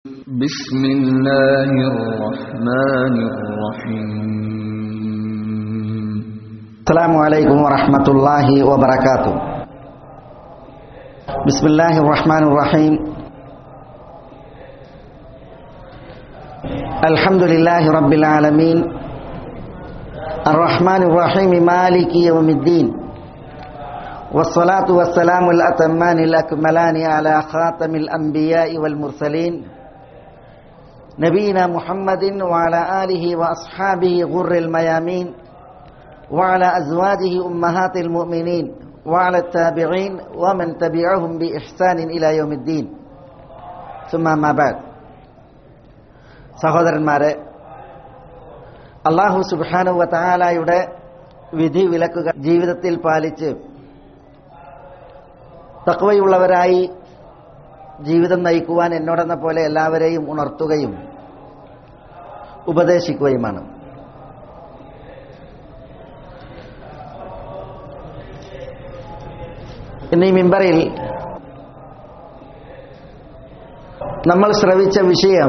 بسم الله الرحمن الرحيم السلام عليكم ورحمة الله وبركاته بسم الله الرحمن الرحيم الحمد لله رب العالمين الرحمن الرحيم مالك يوم الدين والصلاة والسلام الأتمان الأكملان على خاتم الأنبياء والمرسلين نبينا محمد وعلى آله وأصحابه غر الميامين وعلى أزواجه أمهات المؤمنين وعلى التابعين ومن تبعهم بإحسان إلى يوم الدين ثم ما بعد സഹോദരന്മാരെ അള്ളാഹു സുബാനുവ താലായുടെ വിധി വിലക്കുകൾ ജീവിതത്തിൽ പാലിച്ച് തക്വയുള്ളവരായി ജീവിതം നയിക്കുവാൻ എന്നോടെന്ന പോലെ എല്ലാവരെയും ഉണർത്തുകയും ഉപദേശിക്കുകയുമാണ് ഇന്ന് ഈ മിമ്പറിൽ നമ്മൾ ശ്രവിച്ച വിഷയം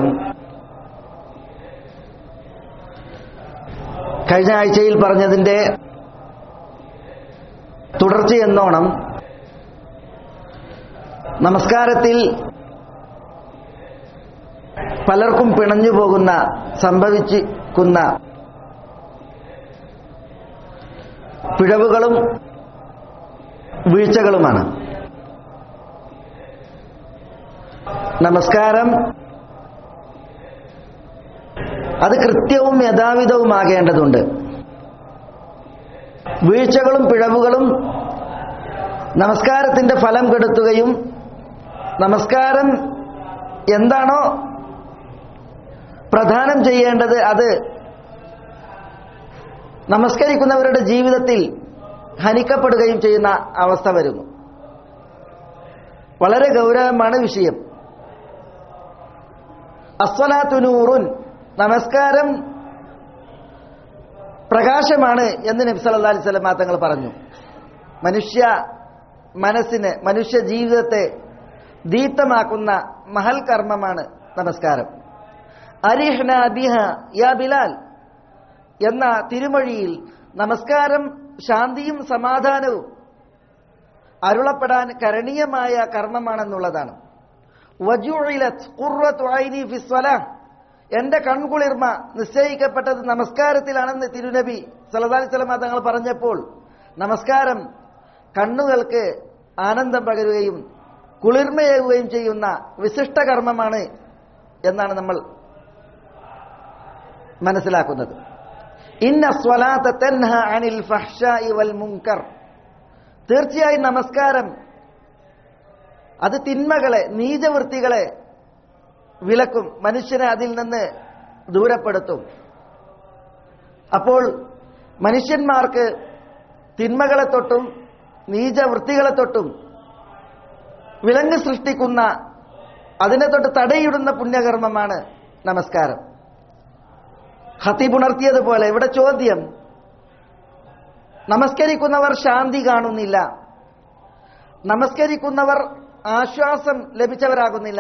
കഴിഞ്ഞ ആഴ്ചയിൽ പറഞ്ഞതിന്റെ തുടർച്ചയെന്നോണം നമസ്കാരത്തിൽ പലർക്കും പിണഞ്ഞു പോകുന്ന സംഭവിച്ചിരിക്കുന്ന പിഴവുകളും വീഴ്ചകളുമാണ് നമസ്കാരം അത് കൃത്യവും യഥാവിധവുമാകേണ്ടതുണ്ട് വീഴ്ചകളും പിഴവുകളും നമസ്കാരത്തിന്റെ ഫലം കെടുത്തുകയും നമസ്കാരം എന്താണോ പ്രധാനം ചെയ്യേണ്ടത് അത് നമസ്കരിക്കുന്നവരുടെ ജീവിതത്തിൽ ഹനിക്കപ്പെടുകയും ചെയ്യുന്ന അവസ്ഥ വരുന്നു വളരെ ഗൗരവമാണ് വിഷയം അസ്വലാത്തുനൂറുൻ നമസ്കാരം പ്രകാശമാണ് എന്ന് നബ്സല്ലാ അലൈഹി സ്വലമാ തങ്ങൾ പറഞ്ഞു മനുഷ്യ മനസ്സിന് മനുഷ്യ ജീവിതത്തെ ദീപ്തമാക്കുന്ന മഹൽ കർമ്മമാണ് നമസ്കാരം അരിഹ്ന ബിഹ യാ ബിലാൽ എന്ന തിരുമൊഴിയിൽ നമസ്കാരം ശാന്തിയും സമാധാനവും അരുളപ്പെടാൻ കരണീയമായ കർമ്മമാണെന്നുള്ളതാണ് എന്റെ കൺകുളിർമ നിശ്ചയിക്കപ്പെട്ടത് നമസ്കാരത്തിലാണെന്ന് തിരുനബി സലതാലി സ്വലമ തങ്ങൾ പറഞ്ഞപ്പോൾ നമസ്കാരം കണ്ണുകൾക്ക് ആനന്ദം പകരുകയും കുളിർമയേകുകയും ചെയ്യുന്ന വിശിഷ്ട കർമ്മമാണ് എന്നാണ് നമ്മൾ മനസ്സിലാക്കുന്നത് ഇന്ന സ്വലാത്ത തൻഹ അനിൽ ഫഹ്ഷായി വൽ മുങ്കർ തീർച്ചയായും നമസ്കാരം അത് തിന്മകളെ നീചവൃത്തികളെ വിലക്കും മനുഷ്യനെ അതിൽ നിന്ന് ദൂരപ്പെടുത്തും അപ്പോൾ മനുഷ്യന്മാർക്ക് തിന്മകളെ തൊട്ടും നീചവൃത്തികളെ തൊട്ടും വിലങ്ങ് സൃഷ്ടിക്കുന്ന അതിനെ തൊട്ട് തടയിടുന്ന പുണ്യകർമ്മമാണ് നമസ്കാരം ഹത്തീബുണർത്തിയതുപോലെ ഇവിടെ ചോദ്യം നമസ്കരിക്കുന്നവർ ശാന്തി കാണുന്നില്ല നമസ്കരിക്കുന്നവർ ആശ്വാസം ലഭിച്ചവരാകുന്നില്ല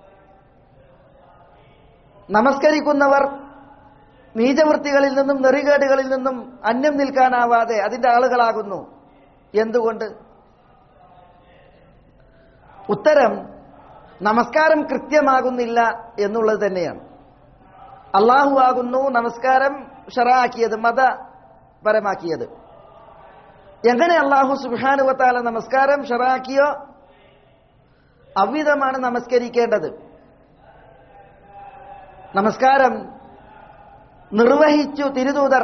നമസ്കരിക്കുന്നവർ നീചവൃത്തികളിൽ നിന്നും നെറികേടുകളിൽ നിന്നും അന്യം നിൽക്കാനാവാതെ അതിന്റെ ആളുകളാകുന്നു എന്തുകൊണ്ട് ഉത്തരം നമസ്കാരം കൃത്യമാകുന്നില്ല എന്നുള്ളത് തന്നെയാണ് അള്ളാഹു ആകുന്നു നമസ്കാരം ഷറാക്കിയത് മതപരമാക്കിയത് എങ്ങനെ അള്ളാഹു സുബാനുവത്താല നമസ്കാരം ഷറാക്കിയോ അവിധമാണ് നമസ്കരിക്കേണ്ടത് നമസ്കാരം നിർവഹിച്ചു തിരുദൂതർ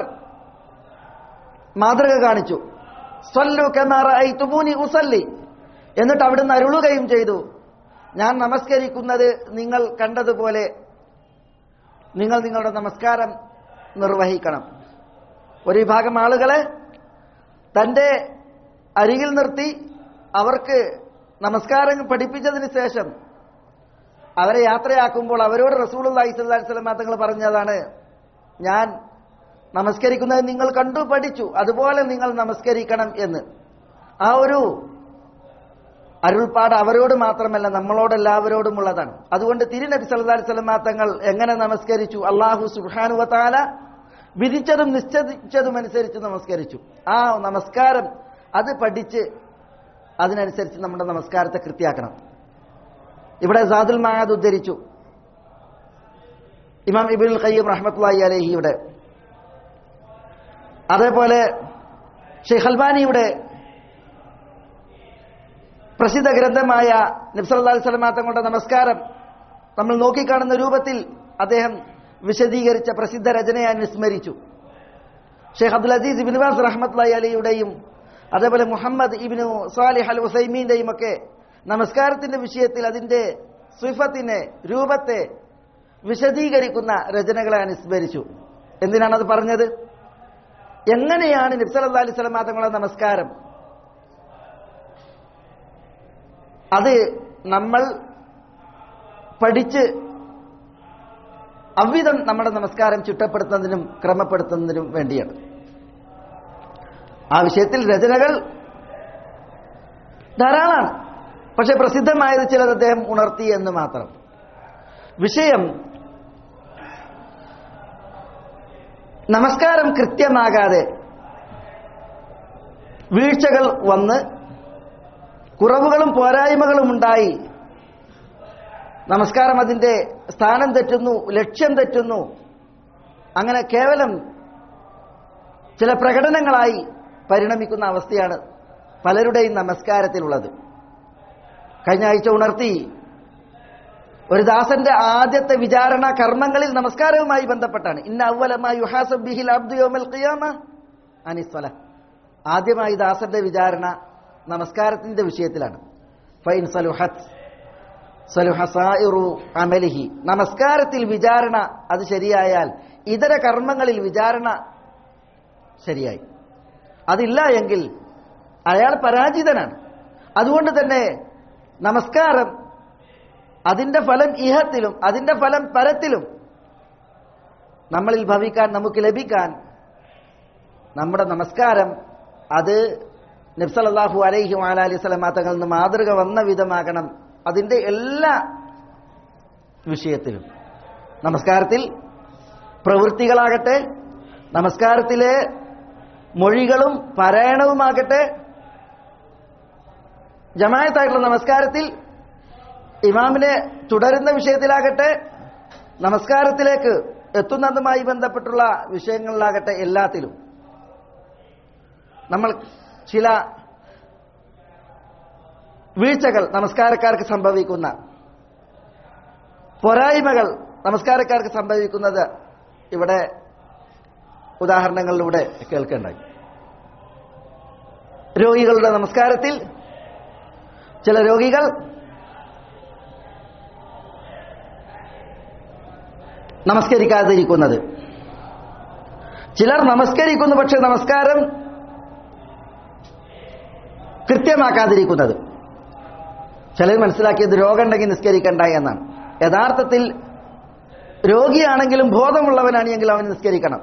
മാതൃക കാണിച്ചു സ്വല്ലു കെന്നാറായി തുമൂനി ഉസല്ലി എന്നിട്ട് അവിടുന്ന് അരുളുകയും ചെയ്തു ഞാൻ നമസ്കരിക്കുന്നത് നിങ്ങൾ കണ്ടതുപോലെ നിങ്ങൾ നിങ്ങളുടെ നമസ്കാരം നിർവഹിക്കണം ഒരു വിഭാഗം ആളുകളെ തന്റെ അരികിൽ നിർത്തി അവർക്ക് നമസ്കാരം പഠിപ്പിച്ചതിന് ശേഷം അവരെ യാത്രയാക്കുമ്പോൾ അവരോട് റസൂൽ അള്ളഹി സ്വല്ലാസ്ലം തങ്ങൾ പറഞ്ഞതാണ് ഞാൻ നമസ്കരിക്കുന്നത് നിങ്ങൾ കണ്ടു പഠിച്ചു അതുപോലെ നിങ്ങൾ നമസ്കരിക്കണം എന്ന് ആ ഒരു അരുൾപ്പാട് അവരോട് മാത്രമല്ല നമ്മളോടെല്ലാവരോടുമുള്ളതാണ് അതുകൊണ്ട് തിരുനബി സല്ലല്ലാഹു അലൈഹി വസല്ലം തങ്ങൾ എങ്ങനെ നമസ്കരിച്ചു അള്ളാഹു സുബ്ഹാനഹു വതആല വിധിച്ചതും നിശ്ചയിച്ചതും അനുസരിച്ച് നമസ്കരിച്ചു ആ നമസ്കാരം അത് പഠിച്ച് അതിനനുസരിച്ച് നമ്മുടെ നമസ്കാരത്തെ കൃത്യാക്കണം ഇവിടെ സാദുൽ മഹാദ് ഉദ്ധരിച്ചു ഇമാം ഇബുൽ ഖയ്യം റഹ്മത്തുള്ളാഹി അലൈഹിയുടെ അതേപോലെ ഷെയ്ഖ് അൽബാനിയുടെ പ്രസിദ്ധ ഗ്രന്ഥമായ നബ്സല്ലാ സ്വലമാ തങ്ങളുടെ നമസ്കാരം നമ്മൾ നോക്കിക്കാണുന്ന രൂപത്തിൽ അദ്ദേഹം വിശദീകരിച്ച പ്രസിദ്ധ രചനയെ അനുസ്മരിച്ചു Sheikh Abdul Aziz ibn Baz റഹ്മത്തുള്ളാഹി അലിയുടെയും അതേപോലെ മുഹമ്മദ് ഇബിനു സാലിഹ് അൽ ഹുസൈമീന്റെയും ഒക്കെ നമസ്കാരത്തിന്റെ വിഷയത്തിൽ അതിന്റെ സ്വിഫത്തിനെ രൂപത്തെ വിശദീകരിക്കുന്ന രചനകളെ അനുസ്മരിച്ചു എന്തിനാണ് അത് പറഞ്ഞത് എങ്ങനെയാണ് നബ്സല്ലാ അലൈഹി സ്വലമാ തങ്ങളുടെ നമസ്കാരം അത് നമ്മൾ പഠിച്ച് അவ்விധം നമ്മുടെ നമസ്കാരം ചിട്ടപ്പെടുത്തുന്നതിനും ക്രമപ്പെടുത്തുന്നതിനും വേണ്ടിയാണ് ആ വിഷയത്തിൽ രചനകൾ ധാരാളമാണ് പക്ഷെ പ്രസിദ്ധമായത് ചിലത് അദ്ദേഹം ഉണർത്തി എന്ന് മാത്രം വിഷയം നമസ്കാരം കൃത്യമാകാതെ വീഴ്ചകൾ വന്ന് കുറവുകളും പോരായ്മകളും ഉണ്ടായി നമസ്കാരം അതിന്റെ സ്ഥാനം തെറ്റുന്നു ലക്ഷ്യം തെറ്റുന്നു അങ്ങനെ കേവലം ചില പ്രകടനങ്ങളായി പരിണമിക്കുന്ന അവസ്ഥയാണ് പലരുടെയും നമസ്കാരത്തിലുള്ളത് കഴിഞ്ഞ ആഴ്ച ഉണർത്തി ഒരു ദാസന്റെ ആദ്യത്തെ വിചാരണ കർമ്മങ്ങളിൽ നമസ്കാരവുമായി ബന്ധപ്പെട്ടാണ് ഇന്ന അവലമായി യുഹാസബ് ബിഹിൽ അബ്ദു യൗമൽ ഖിയാമ അനിസ്വല ആദ്യമായി ദാസന്റെ വിചാരണ നമസ്കാരത്തിന്റെ വിഷയത്തിലാണ് ഫൈൻ സലുഹത്ത് സലുഹസായിറു അമലിഹി നമസ്കാരത്തിൽ വിചാരണ അത് ശരിയായാൽ ഇതര കർമ്മങ്ങളിൽ വിചാരണ ശരിയായി അതില്ല എങ്കിൽ അയാൾ പരാജിതനാണ് അതുകൊണ്ട് തന്നെ നമസ്കാരം അതിന്റെ ഫലം ഇഹത്തിലും അതിന്റെ ഫലം പരത്തിലും നമ്മളിൽ ഭവിക്കാൻ നമുക്ക് ലഭിക്കാൻ നമ്മുടെ നമസ്കാരം അത് നബ്സലല്ലാഹു അലൈഹി അലൈഹി സ്വലമാ തങ്ങളിൽ നിന്ന് മാതൃക വന്ന വിധമാകണം അതിന്റെ എല്ലാ വിഷയത്തിലും നമസ്കാരത്തിൽ പ്രവൃത്തികളാകട്ടെ നമസ്കാരത്തിലെ മൊഴികളും പാരായണവുമാകട്ടെ ജമായത്തായിട്ടുള്ള നമസ്കാരത്തിൽ ഇമാമിനെ തുടരുന്ന വിഷയത്തിലാകട്ടെ നമസ്കാരത്തിലേക്ക് എത്തുന്നതുമായി ബന്ധപ്പെട്ടുള്ള വിഷയങ്ങളിലാകട്ടെ എല്ലാത്തിലും നമ്മൾ ചില വീഴ്ചകൾ നമസ്കാരക്കാർക്ക് സംഭവിക്കുന്ന പോരായ്മകൾ നമസ്കാരക്കാർക്ക് സംഭവിക്കുന്നത് ഇവിടെ ഉദാഹരണങ്ങളിലൂടെ കേൾക്കേണ്ടായി രോഗികളുടെ നമസ്കാരത്തിൽ ചില രോഗികൾ നമസ്കരിക്കാതിരിക്കുന്നത് ചിലർ നമസ്കരിക്കുന്നു പക്ഷെ നമസ്കാരം കൃത്യമാക്കാതിരിക്കുന്നത് ചിലർ മനസ്സിലാക്കിയത് രോഗമുണ്ടെങ്കിൽ നിസ്കരിക്കണ്ട എന്നാണ് യഥാർത്ഥത്തിൽ രോഗിയാണെങ്കിലും ബോധമുള്ളവനാണെങ്കിൽ അവൻ നിസ്കരിക്കണം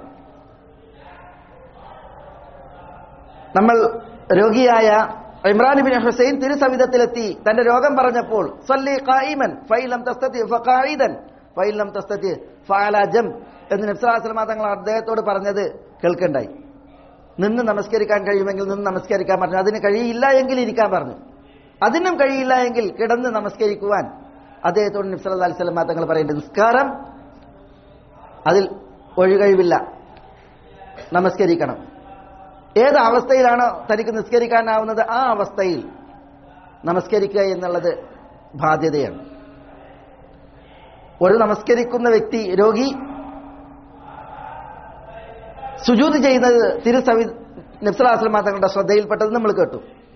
നമ്മൾ രോഗിയായ ഇമ്രാൻ ബിൻ ഹുസൈൻ തിരുസവിധത്തിലെത്തി തന്റെ രോഗം പറഞ്ഞപ്പോൾ സല്ലി ഖായിമൻ ഫൈലം തസ്തതി ഫഖായിദൻ ഫൈലം തസ്തതി ഫഅല ജം എന്ന് നബ്സലാസ്ലമ തങ്ങൾ അദ്ദേഹത്തോട് പറഞ്ഞത് കേൾക്കണ്ടായി നിന്ന് നമസ്കരിക്കാൻ കഴിയുമെങ്കിൽ നിന്ന് നമസ്കരിക്കാൻ പറഞ്ഞു അതിന് കഴിയില്ല എങ്കിൽ ഇരിക്കാൻ പറഞ്ഞു അതിനും കഴിയില്ല എങ്കിൽ കിടന്ന് നമസ്കരിക്കുവാൻ അദ്ദേഹത്തോട് നബ്സല്ലാ അലിസ്ലമ തങ്ങൾ പറയുന്നത് നിസ്കാരം അതിൽ ഒഴികഴിവില്ല നമസ്കരിക്കണം ഏത് അവസ്ഥയിലാണോ തനിക്ക് നിസ്കരിക്കാനാവുന്നത് ആ അവസ്ഥയിൽ നമസ്കരിക്കുക എന്നുള്ളത് ബാധ്യതയാണ് ഒരു നമസ്കരിക്കുന്ന വ്യക്തി രോഗി സുജൂത് ചെയ്യുന്നത് തിരുസവി നബ്സലാസ്ലമ തങ്ങളുടെ ശ്രദ്ധയിൽപ്പെട്ടത് നമ്മൾ കേട്ടു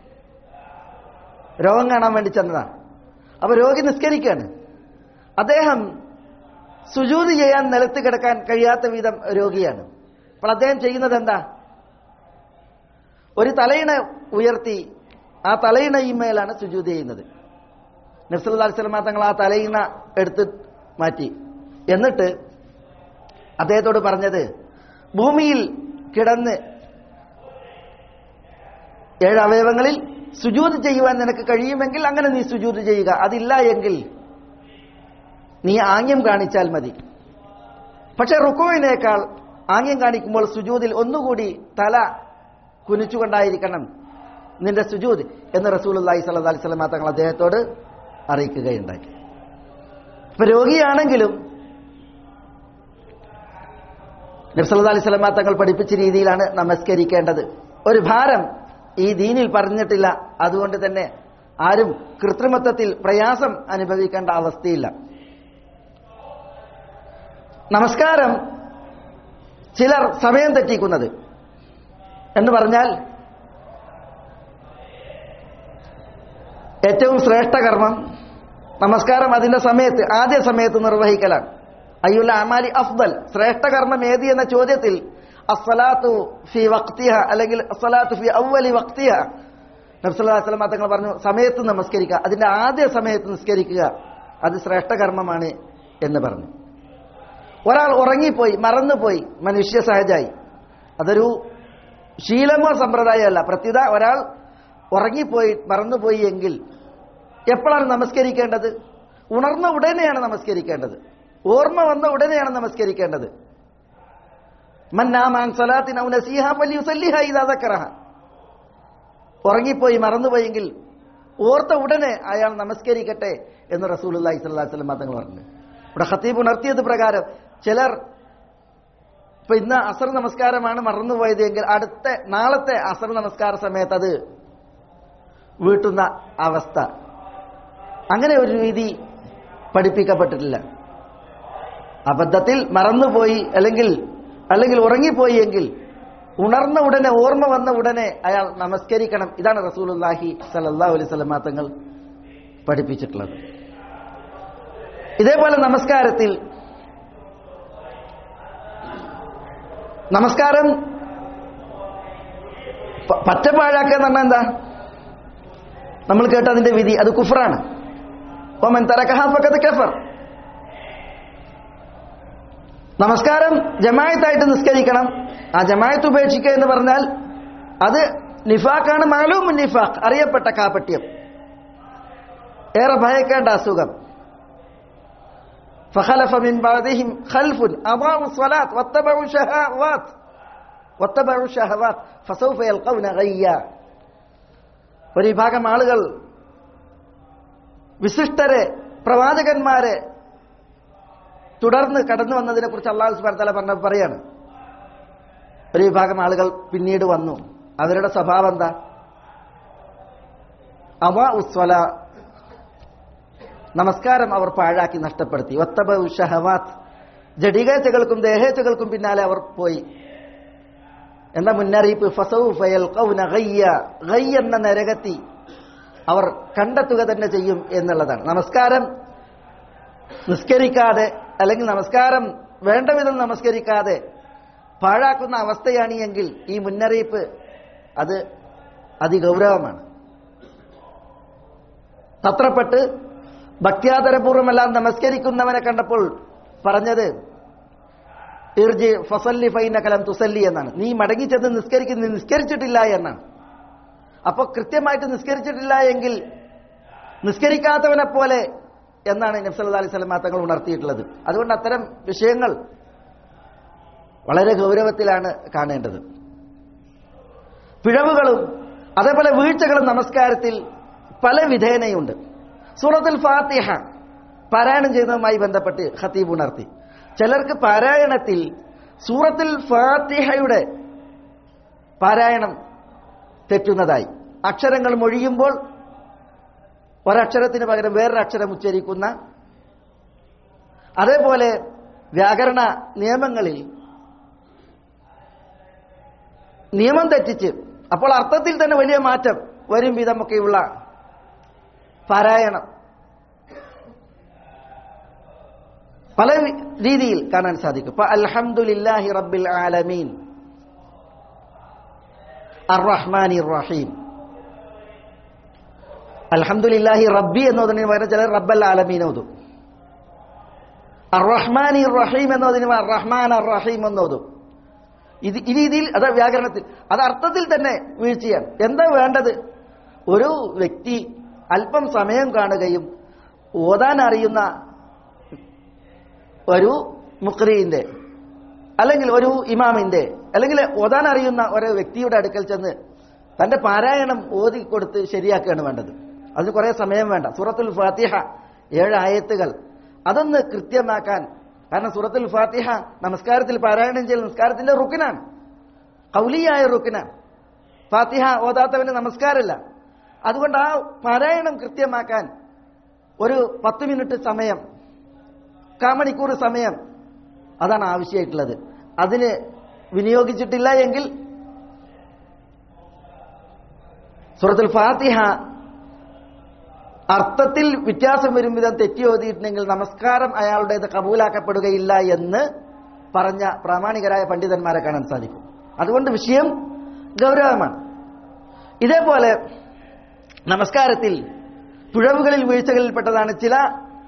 രോഗം കാണാൻ വേണ്ടി ചെന്നതാണ് അപ്പൊ രോഗി നിസ്കരിക്കുകയാണ് അദ്ദേഹം സുജൂത് ചെയ്യാൻ നിലത്ത് കിടക്കാൻ കഴിയാത്ത വിധം രോഗിയാണ് അപ്പോൾ അദ്ദേഹം ചെയ്യുന്നത് എന്താ ഒരു തലയിണ ഉയർത്തി ആ തലയിണയിന്മേലാണ് സുജൂത് ചെയ്യുന്നത് നബ്സല്ലാ സ്വലമ തങ്ങൾ ആ തലയിണ എടുത്ത് മാറ്റി എന്നിട്ട് അദ്ദേഹത്തോട് പറഞ്ഞത് ഭൂമിയിൽ കിടന്ന് ഏഴ് അവയവങ്ങളിൽ സുജൂത് ചെയ്യുവാൻ നിനക്ക് കഴിയുമെങ്കിൽ അങ്ങനെ നീ സുജൂത് ചെയ്യുക അതില്ല എങ്കിൽ നീ ആംഗ്യം കാണിച്ചാൽ മതി പക്ഷെ റുക്കോവിനേക്കാൾ ആംഗ്യം കാണിക്കുമ്പോൾ സുജൂതിൽ ഒന്നുകൂടി തല കുനിച്ചുകൊണ്ടായിരിക്കണം നിന്റെ സുജൂദ് എന്ന് റസൂൽ അള്ളാഹി സല്ലാ അലൈഹി സ്വലമ തങ്ങൾ അദ്ദേഹത്തോട് അറിയിക്കുകയുണ്ടായി ഇപ്പൊ രോഗിയാണെങ്കിലും നബ്സല്ലാ അലൈഹി സ്വലമ തങ്ങൾ പഠിപ്പിച്ച രീതിയിലാണ് നമസ്കരിക്കേണ്ടത് ഒരു ഭാരം ഈ ദീനിൽ പറഞ്ഞിട്ടില്ല അതുകൊണ്ട് തന്നെ ആരും കൃത്രിമത്വത്തിൽ പ്രയാസം അനുഭവിക്കേണ്ട അവസ്ഥയില്ല നമസ്കാരം ചിലർ സമയം തെറ്റിക്കുന്നത് എന്ന് പറഞ്ഞാൽ ഏറ്റവും ശ്രേഷ്ഠ കർമ്മം നമസ്കാരം അതിന്റെ സമയത്ത് ആദ്യ സമയത്ത് നിർവഹിക്കലാണ് അയ്യുല്ല അമാലി അഫ്ദൽ ശ്രേഷ്ഠ കർമ്മം ഏത് എന്ന ചോദ്യത്തിൽ അസ്സലാത്തു ഫി വക്തിഹ അല്ലെങ്കിൽ അസ്സലാത്തു ഫി അവലി വക്തിഹ നബ്സല്ലാസ്ലമ തങ്ങൾ പറഞ്ഞു സമയത്ത് നമസ്കരിക്കുക അതിന്റെ ആദ്യ സമയത്ത് നിസ്കരിക്കുക അത് ശ്രേഷ്ഠ കർമ്മമാണ് എന്ന് പറഞ്ഞു ഒരാൾ ഉറങ്ങിപ്പോയി മറന്നുപോയി മനുഷ്യ സഹജായി അതൊരു ശീലമോ സമ്പ്രദായമല്ല പ്രത്യുത ഒരാൾ ഉറങ്ങിപ്പോയി മറന്നുപോയി എങ്കിൽ എപ്പോഴാണ് നമസ്കരിക്കേണ്ടത് ഉണർന്ന ഉടനെയാണ് നമസ്കരിക്കേണ്ടത് ഓർമ്മ വന്ന ഉടനെയാണ് നമസ്കരിക്കേണ്ടത് മന്നാമാൻ സലാത്തിൻ ഔ നസീഹ ഫലിയുസല്ലിഹ ഇദാ ദക്കറഹ ഉറങ്ങിപ്പോയി മറന്നുപോയെങ്കിൽ ഓർത്ത ഉടനെ അയാൾ നമസ്കരിക്കട്ടെ എന്ന് റസൂലുള്ളാഹി സ്വല്ലല്ലാഹു അലൈഹി വസല്ലം തങ്ങൾ പറഞ്ഞു ഇവിടെ ഖത്തീബ് ഉണർത്തിയത് പ്രകാരം ചിലർ ഇപ്പൊ ഇന്ന് അസർ നമസ്കാരമാണ് മറന്നുപോയത് എങ്കിൽ അടുത്ത നാളത്തെ അസർ നമസ്കാര സമയത്ത് അത് വീട്ടുന്ന അവസ്ഥ അങ്ങനെ ഒരു രീതി പഠിപ്പിക്കപ്പെട്ടിട്ടില്ല അബദ്ധത്തിൽ മറന്നുപോയി അല്ലെങ്കിൽ അല്ലെങ്കിൽ ഉറങ്ങിപ്പോയി എങ്കിൽ ഉണർന്ന ഉടനെ ഓർമ്മ വന്ന ഉടനെ അയാൾ നമസ്കരിക്കണം ഇതാണ് റസൂലുല്ലാഹി സലല്ലാ അലൈഹി സ്വലമാ തങ്ങൾ പഠിപ്പിച്ചിട്ടുള്ളത് ഇതേപോലെ നമസ്കാരത്തിൽ നമസ്കാരം പ- പറ്റ പാഴാക്കുക എന്ന് പറഞ്ഞാൽ എന്താ നമ്മൾ കേട്ട അതിന്റെ വിധി അത് കുഫറാണ് ഒമൻ തരക്കഹാഫക്കത്ത് കഫർ നമസ്കാരം ജമായത്തായിട്ട് നിസ്കരിക്കണം ആ ജമായത്ത് ഉപേക്ഷിക്കുക എന്ന് പറഞ്ഞാൽ അത് നിഫാഖാണ് മാലൂം നിഫാഖ് അറിയപ്പെട്ട കാപട്യം ഏറെ ഭയക്കേണ്ട അസുഖം فخلف من بعدهم خلف أضاعوا الصلاة واتبعوا الشهوات واتبعوا الشهوات فسوف يلقون غيا ഒരു വിഭാഗം ആളുകൾ വിശിഷ്ടരെ പ്രവാചകന്മാരെ തുടർന്ന് കടന്നു വന്നതിനെ കുറിച്ച് അള്ളാഹു സുബാൻ തല പറഞ്ഞ പറയാണ് ഒരു വിഭാഗം ആളുകൾ പിന്നീട് വന്നു അവരുടെ സ്വഭാവം എന്താ അവ ഉസ്വല നമസ്കാരം അവർ പാഴാക്കി നഷ്ടപ്പെടുത്തി ഒത്തബ ഷഹവാത്ത് ജഡികേച്ചകൾക്കും ദേഹേച്ചകൾക്കും പിന്നാലെ അവർ പോയി എന്ന മുന്നറിയിപ്പ് ഫസൗഫ യൽഖൗന ഗയ്യ ഗയ്യ എന്ന നരകത്തി അവർ കണ്ടെത്തുക തന്നെ ചെയ്യും എന്നുള്ളതാണ് നമസ്കാരം നിസ്കരിക്കാതെ അല്ലെങ്കിൽ നമസ്കാരം വേണ്ട വിധം നമസ്കരിക്കാതെ പാഴാക്കുന്ന അവസ്ഥയാണ് എങ്കിൽ ഈ മുന്നറിയിപ്പ് അത് അതിഗൗരവമാണ് തത്രപ്പെട്ട് ഭക്ത്യാദരപൂർവ്വമെല്ലാം നമസ്കരിക്കുന്നവനെ കണ്ടപ്പോൾ പറഞ്ഞത് ഇർജി ഫസല്ലി ഫൈന കലം തുസല്ലി എന്നാണ് നീ മടങ്ങി ചെന്ന് നിസ്കരിക്കുന്ന നീ നിസ്കരിച്ചിട്ടില്ല എന്നാണ് അപ്പൊ കൃത്യമായിട്ട് നിസ്കരിച്ചിട്ടില്ല എങ്കിൽ നിസ്കരിക്കാത്തവനെ പോലെ എന്നാണ് നബ്സല്ലാ അലൈഹി സ്വലം തങ്ങൾ ഉണർത്തിയിട്ടുള്ളത് അതുകൊണ്ട് അത്തരം വിഷയങ്ങൾ വളരെ ഗൗരവത്തിലാണ് കാണേണ്ടത് പിഴവുകളും അതേപോലെ വീഴ്ചകളും നമസ്കാരത്തിൽ പല വിധേനയുണ്ട് സൂറത്തുൽ ഫാത്തിഹ പാരായണം ചെയ്യുന്നതുമായി ബന്ധപ്പെട്ട് ഖത്തീബ് ഉണർത്തി ചിലർക്ക് പാരായണത്തിൽ സൂറത്തുൽ ഫാത്തിഹയുടെ പാരായണം തെറ്റുന്നതായി അക്ഷരങ്ങൾ മൊഴിയുമ്പോൾ ഒരക്ഷരത്തിന് പകരം വേറൊരു അക്ഷരം ഉച്ചരിക്കുന്ന അതേപോലെ വ്യാകരണ നിയമങ്ങളിൽ നിയമം തെറ്റിച്ച് അപ്പോൾ അർത്ഥത്തിൽ തന്നെ വലിയ മാറ്റം വരും വിധമൊക്കെയുള്ള പാരായണം പല രീതിയിൽ കാണാൻ സാധിക്കും ഇപ്പൊ അൽഹംദുലില്ലാഹി റബ്ബിൽ ആലമീൻ അർറഹ്മാനി റഹീം അൽഹംദുലില്ലാഹി റബ്ബി എന്നതിന് പകരം ചിലർ റബ്ബൽ ആലമീൻ ഓതും അർറഹ്മാനി റഹീം എന്നതിന് പകരം റഹ്മാൻ അർ റഹീം എന്നോതും ഇത് ഈ രീതിയിൽ അത് വ്യാകരണത്തിൽ അത് അർത്ഥത്തിൽ തന്നെ വീഴ്ചയാണ് എന്താ വേണ്ടത് ഒരു വ്യക്തി അല്പം സമയം കാണുകയും ഓതാൻ അറിയുന്ന ഒരു മുക്രീന്റെ അല്ലെങ്കിൽ ഒരു ഇമാമിന്റെ അല്ലെങ്കിൽ ഓതാൻ അറിയുന്ന ഒരു വ്യക്തിയുടെ അടുക്കൽ ചെന്ന് തന്റെ പാരായണം ഓതി കൊടുത്ത് ശരിയാക്കുകയാണ് വേണ്ടത് അതിന് കുറെ സമയം വേണ്ട സൂറത്തുൽ ഫാത്തിഹ ഏഴ് ആയത്തുകൾ അതൊന്ന് കൃത്യമാക്കാൻ കാരണം സൂറത്തുൽ ഫാത്തിഹ നമസ്കാരത്തിൽ പാരായണം ചെയ്യൽ നമസ്കാരത്തിന്റെ റുക്കിനാണ് കൗലിയായ റുക്കിനാണ് ഫാത്തിഹ ഓതാത്തവന് നമസ്കാരമല്ല അതുകൊണ്ട് ആ പാരായണം കൃത്യമാക്കാൻ ഒരു പത്ത് മിനിറ്റ് സമയം കാമണിക്കൂർ സമയം അതാണ് ആവശ്യമായിട്ടുള്ളത് അതിന് വിനിയോഗിച്ചിട്ടില്ല എങ്കിൽ സൂറത്തുൽ ഫാത്തിഹ അർത്ഥത്തിൽ വ്യത്യാസം വരും വിധം തെറ്റി ഓതിയിട്ടുണ്ടെങ്കിൽ നമസ്കാരം അയാളുടേത് കബൂലാക്കപ്പെടുകയില്ല എന്ന് പറഞ്ഞ പ്രാമാണികരായ പണ്ഡിതന്മാരെ കാണാൻ സാധിക്കും അതുകൊണ്ട് വിഷയം ഗൗരവമാണ് ഇതേപോലെ നമസ്കാരത്തിൽ പിഴവുകളിൽ വീഴ്ചകളിൽപ്പെട്ടതാണ് ചില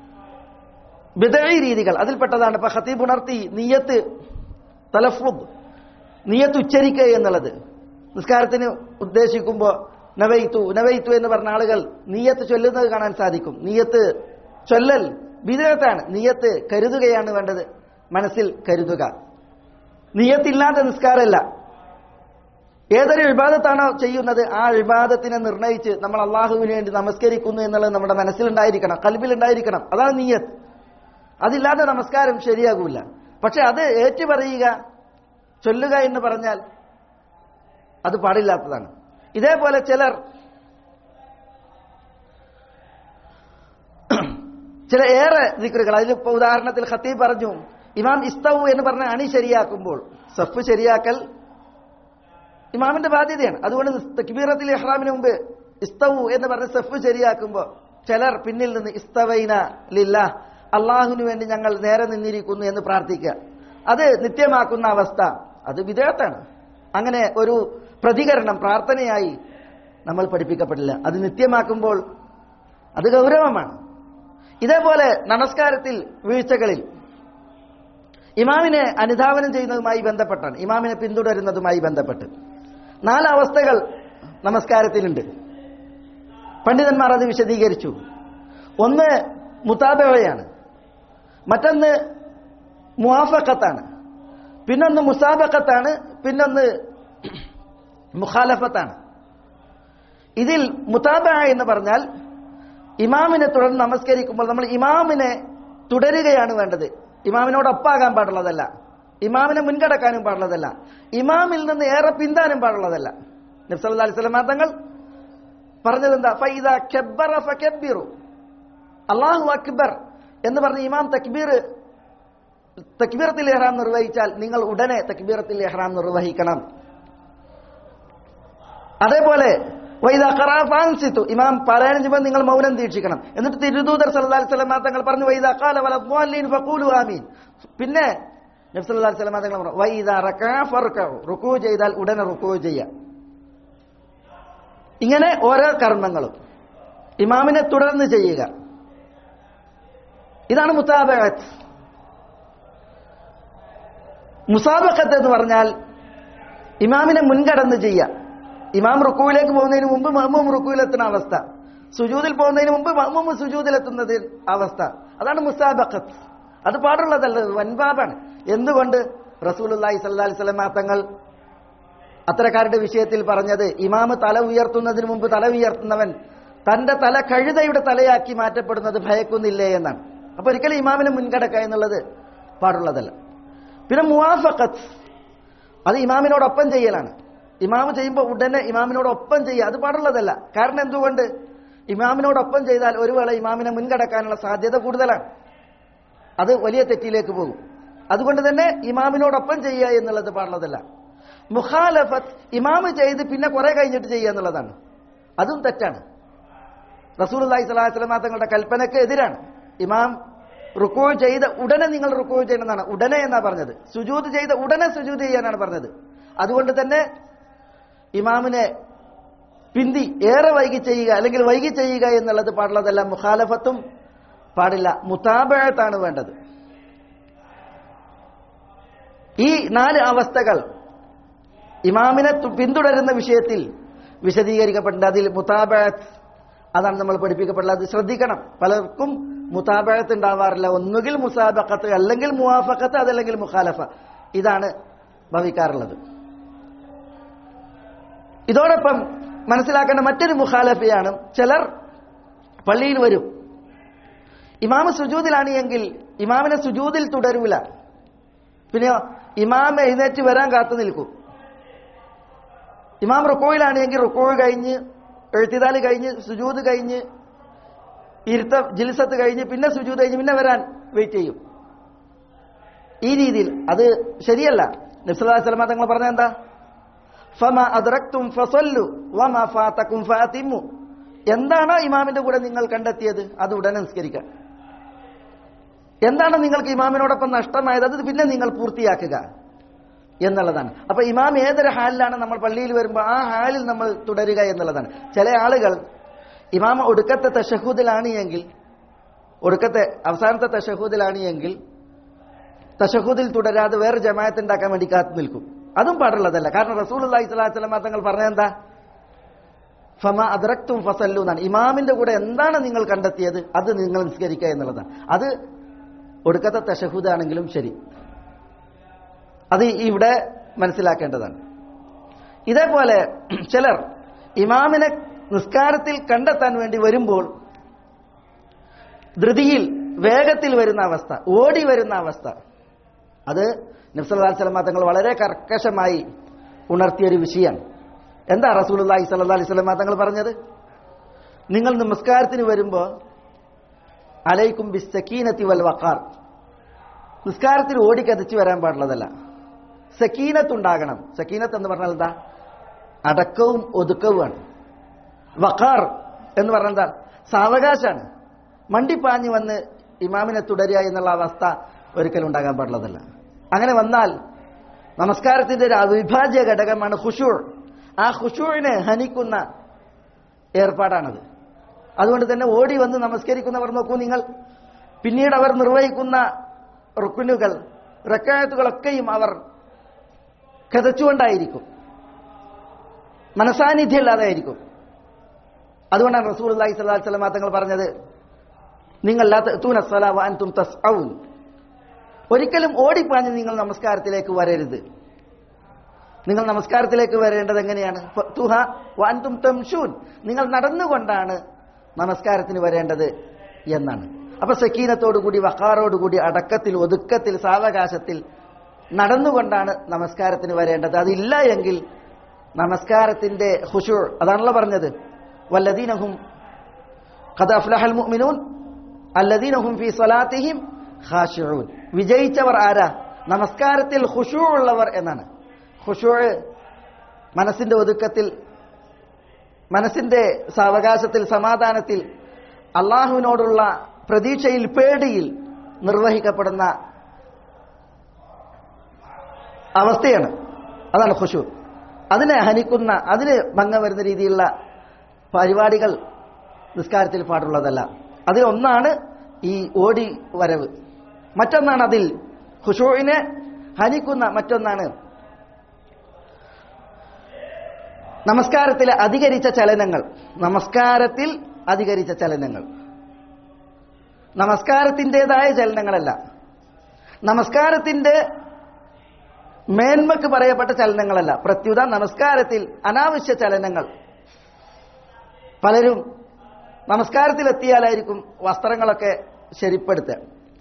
ബിദഈ രീതികൾ അതിൽപ്പെട്ടതാണ് ഇപ്പൊ ഖത്തീബ് ഉണർത്തി നീയത്ത് തലഫുദ് നീയത്ത് ഉച്ചരിക്കുക എന്നുള്ളത് നിസ്കാരത്തിന് ഉദ്ദേശിക്കുമ്പോൾ നവൈത്തു നവൈത്തു എന്ന് പറഞ്ഞ ആളുകൾ നീയത്ത് ചൊല്ലുന്നത് കാണാൻ സാധിക്കും നീയത്ത് ചൊല്ലൽ ബിദത്താണ് നീയത്ത് കരുതുകയാണ് വേണ്ടത് മനസ്സിൽ കരുതുക നീയത്തില്ലാത്ത നിസ്കാരമല്ല ഏതൊരു വിവാദത്താണോ ചെയ്യുന്നത് ആ വിവാദത്തിനെ നിർണയിച്ച് നമ്മൾ അള്ളാഹുവിന് വേണ്ടി നമസ്കരിക്കുന്നു എന്നുള്ളത് നമ്മുടെ മനസ്സിലുണ്ടായിരിക്കണം കൽബിലുണ്ടായിരിക്കണം അതാണ് നീയത്ത് അതില്ലാതെ നമസ്കാരം ശരിയാകൂല പക്ഷെ അത് ഏറ്റുപറയുക ചൊല്ലുക എന്ന് പറഞ്ഞാൽ അത് പാടില്ലാത്തതാണ് ഇതേപോലെ ചിലർ ചില ഏറെ ദിക്റുകൾ അതിൽ ഇപ്പൊ ഉദാഹരണത്തിൽ ഖത്തീബ് പറഞ്ഞു ഇമാം ഇസ്തവു എന്ന് പറഞ്ഞ അണി ശരിയാക്കുമ്പോൾ സഫ് ശരിയാക്കൽ ഇമാമിന്റെ ബാധ്യതയാണ് അതുകൊണ്ട് തക്ബീറത്തിൽ ഇഹ്റാമിന് മുമ്പ് ഇസ്തവു എന്ന് പറഞ്ഞ് സഫ് ശരിയാക്കുമ്പോൾ ചിലർ പിന്നിൽ നിന്ന് ഇസ്തവൈന ലില്ല അള്ളാഹുവിന് വേണ്ടി ഞങ്ങൾ നേരെ നിന്നിരിക്കുന്നു എന്ന് പ്രാർത്ഥിക്കുക അത് നിത്യമാക്കുന്ന അവസ്ഥ അത് വിധേയത്താണ് അങ്ങനെ ഒരു പ്രതികരണം പ്രാർത്ഥനയായി നമ്മൾ പഠിപ്പിക്കപ്പെടില്ല അത് നിത്യമാക്കുമ്പോൾ അത് ഗൗരവമാണ് ഇതേപോലെ നമസ്കാരത്തിൽ വീഴ്ചകളിൽ ഇമാമിനെ അനുധാവനം ചെയ്യുന്നതുമായി ബന്ധപ്പെട്ടാണ് ഇമാമിനെ പിന്തുടരുന്നതുമായി ബന്ധപ്പെട്ട് നാല് അവസ്ഥകൾ നമസ്കാരത്തിലുണ്ട് പണ്ഡിതന്മാർ അത് വിശദീകരിച്ചു ഒന്ന് മുതാബയാണ് മറ്റൊന്ന് മുവാഫക്കത്താണ് പിന്നൊന്ന് മുസാബക്കത്താണ് പിന്നൊന്ന് മുഖാലഫത്താണ് ഇതിൽ മുതാബ എന്ന് പറഞ്ഞാൽ ഇമാമിനെ തുടർന്ന് നമസ്കരിക്കുമ്പോൾ നമ്മൾ ഇമാമിനെ തുടരുകയാണ് വേണ്ടത് ഇമാമിനോടൊപ്പാകാൻ പാടുള്ളതല്ല ഇമാമിനെ മുൻകടക്കാനും പാടുള്ളതല്ല ഇമാമിൽ നിന്ന് ഏറെ പിന്താനും പാടുള്ളതല്ല നബ്സല്ലാ അലൈഹി സ്വലമാ തങ്ങൾ പറഞ്ഞത് എന്താ ഫൈദ കബ്ബറ ഫകബ്ബിറു അള്ളാഹു അക്ബർ എന്ന് പറഞ്ഞ് ഇമാം തക്ബീർ തക്ബീറത്തിൽ ഇഹ്റാം നിർവഹിച്ചാൽ നിങ്ങൾ ഉടനെ തക്ബീറത്തിൽ ഇഹ്റാം നിർവഹിക്കണം അതേപോലെ വൈദ ഖറാഫാൻസിത്തു ഇമാം പാരായണം ചെയ്യുമ്പോൾ നിങ്ങൾ മൗനം ദീക്ഷിക്കണം എന്നിട്ട് തിരുദൂതർ സല്ലല്ലാഹു അലൈഹി വസല്ലം തങ്ങൾ പറഞ്ഞു വൈദ ഖാല വലദ്ദാലിൻ ഫഖൂലു ആമീൻ പിന്നെ നബി സല്ലല്ലാഹു അലൈഹി വസല്ലം തങ്ങൾ പറഞ്ഞു വൈദ റകഅ ഫർകഉ റുകൂ ചെയ്താൽ ഉടനെ റുകൂ ചെയ്യുക ഇങ്ങനെ ഓരോ കർമ്മങ്ങളും ഇമാമിനെ തുടർന്ന് ചെയ്യുക ഇതാണ് മുത്താബത്ത് മുസാബക്കത്ത് എന്ന് പറഞ്ഞാൽ ഇമാമിനെ മുൻകടന്ന് ചെയ്യുക ഇമാം റുക്കുവിലേക്ക് പോകുന്നതിന് മുമ്പ് മഹ്മൂം റുക്കുവിലെത്തുന്ന അവസ്ഥ സുജൂദിൽ പോകുന്നതിന് മുമ്പ് മഹ്മൂം സുജൂദിലെത്തുന്നത് അവസ്ഥ അതാണ് മുസാബക്കത്ത് അത് പാടുള്ളതല്ല വൻപാപാണ് എന്തുകൊണ്ട് റസൂലുല്ലാഹി സല്ലല്ലാഹി അലൈഹി വസല്ലം തങ്ങൾ അത്തരക്കാരുടെ വിഷയത്തിൽ പറഞ്ഞത് ഇമാമ് തല ഉയർത്തുന്നതിന് മുമ്പ് തല ഉയർത്തുന്നവൻ തന്റെ തല കഴുതയുടെ തലയാക്കി മാറ്റപ്പെടുന്നത് ഭയക്കുന്നില്ലേ എന്നാണ് അപ്പൊ ഒരിക്കലും ഇമാമിനെ മുൻകടക്കുക എന്നുള്ളത് പാടുള്ളതല്ല പിന്നെ മുവാഫക്കത്ത് അത് ഇമാമിനോടൊപ്പം ചെയ്യലാണ് ഇമാമ് ചെയ്യുമ്പോൾ ഉടനെ ഇമാമിനോടൊപ്പം ചെയ്യുക അത് പാടുള്ളതല്ല കാരണം എന്തുകൊണ്ട് ഇമാമിനോടൊപ്പം ചെയ്താൽ ഒരു വേള ഇമാമിനെ മുൻകടക്കാനുള്ള സാധ്യത കൂടുതലാണ് അത് വലിയ തെറ്റിലേക്ക് പോകും അതുകൊണ്ട് തന്നെ ഇമാമിനോടൊപ്പം ചെയ്യുക എന്നുള്ളത് പാടുള്ളതല്ല മുഖാലഫത്ത് ഇമാമ് ചെയ്ത് പിന്നെ കുറെ കഴിഞ്ഞിട്ട് ചെയ്യുക എന്നുള്ളതാണ് അതും തെറ്റാണ് റസൂൽ അള്ളഹി സ്വലാഹു വസ്ലമ തങ്ങളുടെ കൽപ്പനയ്ക്ക് എതിരാണ് ഇമാം റുക്കോ ചെയ്ത ഉടനെ നിങ്ങൾ റുക്കോ ചെയ്യണമെന്നാണ് ഉടനെ എന്നാ പറഞ്ഞത് സുജൂത് ചെയ്ത ഉടനെ സുജൂത് ചെയ്യാനാണ് പറഞ്ഞത് അതുകൊണ്ട് തന്നെ ഇമാമിനെ പിന്തി ഏറെ വൈകി ചെയ്യുക അല്ലെങ്കിൽ വൈകി ചെയ്യുക എന്നുള്ളത് പാടുള്ളതല്ല മുഖാലഫത്തും പാടില്ല മുതാബഴത്താണ് വേണ്ടത് ഈ നാല് അവസ്ഥകൾ ഇമാമിനെ തു- പിന്തുടരുന്ന വിഷയത്തിൽ വിശദീകരിക്കപ്പെട്ടിട്ടുണ്ട് അതിൽ മുതാബത്ത് അതാണ് നമ്മൾ പഠിപ്പിക്കപ്പെട്ടുള്ളത് അത് ശ്രദ്ധിക്കണം പലർക്കും മുതാബത്ത് ഉണ്ടാവാറില്ല ഒന്നുകിൽ മുസാബക്കത്ത് അല്ലെങ്കിൽ മുവാഫക്കത്ത് അതല്ലെങ്കിൽ മുഖാലഫ ഇതാണ് ഭവിക്കാറുള്ളത് ഇതോടൊപ്പം മനസ്സിലാക്കേണ്ട മറ്റൊരു മുഖാലഫയാണ് ചിലർ പള്ളിയിൽ വരും ഇമാമ് സുജൂദിലാണ് എങ്കിൽ ഇമാമിനെ സുജൂദിൽ തുടരൂല പിന്നെയോ ഇമാം എഴുന്നേറ്റ് വരാൻ കാത്തു നിൽക്കും ഇമാം റുക്കോയിലാണ് എങ്കിൽ റുക്കോ കഴിഞ്ഞ് എഴുത്തിതാല് കഴിഞ്ഞ് സുജൂദ് കഴിഞ്ഞ് ഇരുത്ത ജിൽസത്ത് കഴിഞ്ഞ് പിന്നെ സുജൂദ് കഴിഞ്ഞ് പിന്നെ വരാൻ വെയിറ്റ് ചെയ്യും ഈ രീതിയിൽ അത് ശരിയല്ല നബ്സല്ലാ സ്വലമ തങ്ങൾ പറഞ്ഞ എന്താ ഫമ അദ്റക്തും ഫസല്ലു വമ ഫാതക്കും ഫാത്തിമു എന്താണ് ഇമാമിന്റെ കൂടെ നിങ്ങൾ കണ്ടെത്തിയത് അത് ഉടനെ നിസ്കരിക്കുക എന്താണ് നിങ്ങൾക്ക് ഇമാമിനോടൊപ്പം നഷ്ടമായത് അത് പിന്നെ നിങ്ങൾ പൂർത്തിയാക്കുക എന്നുള്ളതാണ് അപ്പൊ ഇമാം ഏതൊരു ഹാലിലാണ് നമ്മൾ പള്ളിയിൽ വരുമ്പോൾ ആ ഹാലിൽ നമ്മൾ തുടരുക എന്നുള്ളതാണ് ചില ആളുകൾ ഇമാം ഒടുക്കത്തെ തഷഹൂദിലാണ് എങ്കിൽ ഒടുക്കത്തെ അവസാനത്തെ തഷഹൂദിലാണ് എങ്കിൽ തഷഹൂദിൽ തുടരാതെ വേറെ ജമായത്ത് ഉണ്ടാക്കാൻ വേണ്ടി കാത്തു നിൽക്കും അതും പാടുള്ളതല്ല കാരണം റസൂൽ അള്ളഹി സ്വലാസ്ലമ തങ്ങൾ പറഞ്ഞെന്താ ഫമ അദ്രക്തും ഫസല്ലു എന്നാണ് ഇമാമിന്റെ കൂടെ എന്താണ് നിങ്ങൾ കണ്ടെത്തിയത് അത് നിങ്ങൾ നിസ്കരിക്കുക എന്നുള്ളതാണ് അത് ഒടുക്കത്തെ തഷഹൂദാണെങ്കിലും ശരി അത് ഇവിടെ മനസ്സിലാക്കേണ്ടതാണ് ഇതേപോലെ ചിലർ ഇമാമിനെ നിസ്കാരത്തിൽ കണ്ടെത്താൻ വേണ്ടി വരുമ്പോൾ ധൃതിയിൽ വേഗത്തിൽ വരുന്ന അവസ്ഥ ഓടി വരുന്ന അവസ്ഥ അത് നബ്സല്ലാ സ്വലമ തങ്ങൾ വളരെ കർക്കശമായി ഉണർത്തിയൊരു വിഷയമാണ് എന്താ റസൂലി സല്ലാ അലൈഹി സ്വലമ തങ്ങൾ പറഞ്ഞത് നിങ്ങൾ നമസ്കാരത്തിന് വരുമ്പോൾ അലൈക്കും ബിസ്സക്കീനത്തി വൽ വക്കാർ നിസ്കാരത്തിൽ ഓടിക്കതച്ച് വരാൻ പാടുള്ളതല്ല സക്കീനത്ത് ഉണ്ടാകണം സക്കീനത്ത് എന്ന് പറഞ്ഞാൽ എന്താ അടക്കവും ഒതുക്കവുമാണ് വക്കാർ എന്ന് പറഞ്ഞാൽ എന്താ സാവകാശാണ് മണ്ടിപ്പാഞ്ഞു വന്ന് ഇമാമിനെ തുടരുക എന്നുള്ള അവസ്ഥ ഒരിക്കലും ഉണ്ടാകാൻ പാടുള്ളതല്ല അങ്ങനെ വന്നാൽ നമസ്കാരത്തിന്റെ ഒരു അവിഭാജ്യ ഘടകമാണ് ഖുഷൂർ ആ ഖുഷൂറിനെ ഹനിക്കുന്ന ഏർപ്പാടാണത് അതുകൊണ്ട് തന്നെ ഓടി വന്ന് നമസ്കരിക്കുന്നവർ നോക്കൂ നിങ്ങൾ പിന്നീട് അവർ നിർവഹിക്കുന്ന റുക്കുനുകൾ റക്കായത്തുകളൊക്കെയും അവർ കഥച്ചുകൊണ്ടായിരിക്കും മനസാന്നിധ്യമില്ലാതെ ആയിരിക്കും അതുകൊണ്ടാണ് റസൂൽ അള്ളാഹി സ്വലാ സ്വലമാ തങ്ങൾ പറഞ്ഞത് നിങ്ങൾ അൻതും തസ്ഔൻ ഒരിക്കലും ഓടിപ്പാഞ്ഞ് നിങ്ങൾ നമസ്കാരത്തിലേക്ക് വരരുത് നിങ്ങൾ നമസ്കാരത്തിലേക്ക് വരേണ്ടത് എങ്ങനെയാണ് തുഹ വാൻതും തംഷൂൻ നിങ്ങൾ നടന്നുകൊണ്ടാണ് നമസ്കാരത്തിന് വരേണ്ടത് എന്നാണ് അപ്പൊ സക്കീനത്തോടുകൂടി വക്കാറോടുകൂടി അടക്കത്തിൽ ഒതുക്കത്തിൽ സാവകാശത്തിൽ നടന്നുകൊണ്ടാണ് നമസ്കാരത്തിന് വരേണ്ടത് അതില്ല എങ്കിൽ നമസ്കാരത്തിന്റെ ഹുഷൂർ അതാണല്ലോ പറഞ്ഞത് വല്ലദീനഹും ഖദ അഫ്ലഹൽ മുഅ്മിനൂൻ അല്ലദീനഹും ഫീ സ്വലാത്തിഹിം ഖാശിഊൻ വിജയിച്ചവർ ആരാ നമസ്കാരത്തിൽ ഖുശൂ ഉള്ളവർ എന്നാണ് ഖുശൂ മനസ്സിന്റെ ഒതുക്കത്തിൽ മനസ്സിന്റെ സാവകാശത്തിൽ സമാധാനത്തിൽ അള്ളാഹുവിനോടുള്ള പ്രതീക്ഷയിൽ പേടിയിൽ നിർവഹിക്കപ്പെടുന്ന അവസ്ഥയാണ് അതാണ് ഖുശൂ അതിനെ ഹനിക്കുന്ന അതിന് ഭംഗം വരുന്ന രീതിയിലുള്ള പരിപാടികൾ നിസ്കാരത്തിൽ പാടുള്ളതല്ല അതിലൊന്നാണ് ഈ ഓടി വരവ് മറ്റൊന്നാണ് അതിൽ ഖുഷൂവിനെ ഹനിക്കുന്ന മറ്റൊന്നാണ് നമസ്കാരത്തിലെ അധികരിച്ച ചലനങ്ങൾ നമസ്കാരത്തിൽ അധികരിച്ച ചലനങ്ങൾ നമസ്കാരത്തിൻ്റെതായ ചലനങ്ങളല്ല നമസ്കാരത്തിന്റെ മേന്മക്ക് പറയപ്പെട്ട ചലനങ്ങളല്ല പ്രത്യുത നമസ്കാരത്തിൽ അനാവശ്യ ചലനങ്ങൾ പലരും നമസ്കാരത്തിലെത്തിയാലായിരിക്കും വസ്ത്രങ്ങളൊക്കെ ശരിപ്പെടുത്തുക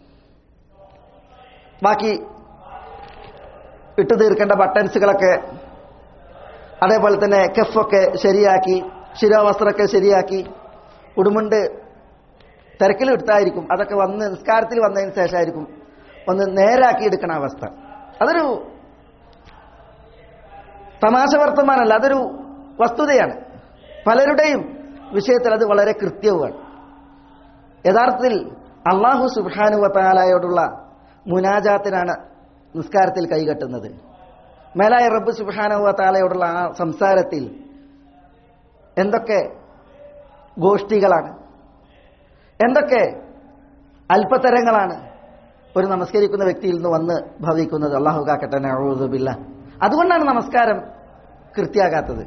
ബാക്കി ഇട്ടു തീർക്കേണ്ട ബട്ടൺസുകളൊക്കെ അതേപോലെ തന്നെ കെഫൊക്കെ ശരിയാക്കി ശിരോവസ്ത്രമൊക്കെ ശരിയാക്കി ഉടുമുണ്ട് തിരക്കിലെടുത്തായിരിക്കും അതൊക്കെ വന്ന് നിസ്കാരത്തിൽ വന്നതിന് ശേഷമായിരിക്കും ഒന്ന് നേരാക്കി എടുക്കണ അവസ്ഥ അതൊരു തമാശ വർത്തമാനല്ല അതൊരു വസ്തുതയാണ് പലരുടെയും വിഷയത്തിൽ അത് വളരെ കൃത്യവുമാണ് യഥാർത്ഥത്തിൽ അള്ളാഹു സുബാനുവത്താലായോടുള്ള മുനാജാത്തിനാണ് നിസ്കാരത്തിൽ കൈകെട്ടുന്നത് മേലായ റബ്ബ് സുബാനുവത്താലയോടുള്ള ആ സംസാരത്തിൽ എന്തൊക്കെ ഗോഷ്ഠികളാണ് എന്തൊക്കെ അല്പതരങ്ങളാണ് ഒരു നമസ്കരിക്കുന്ന വ്യക്തിയിൽ നിന്ന് വന്ന് ഭവിക്കുന്നത് അള്ളാഹു കാക്കട്ടെ നഴുതുബില്ല അതുകൊണ്ടാണ് നമസ്കാരം കൃത്യാകാത്തത്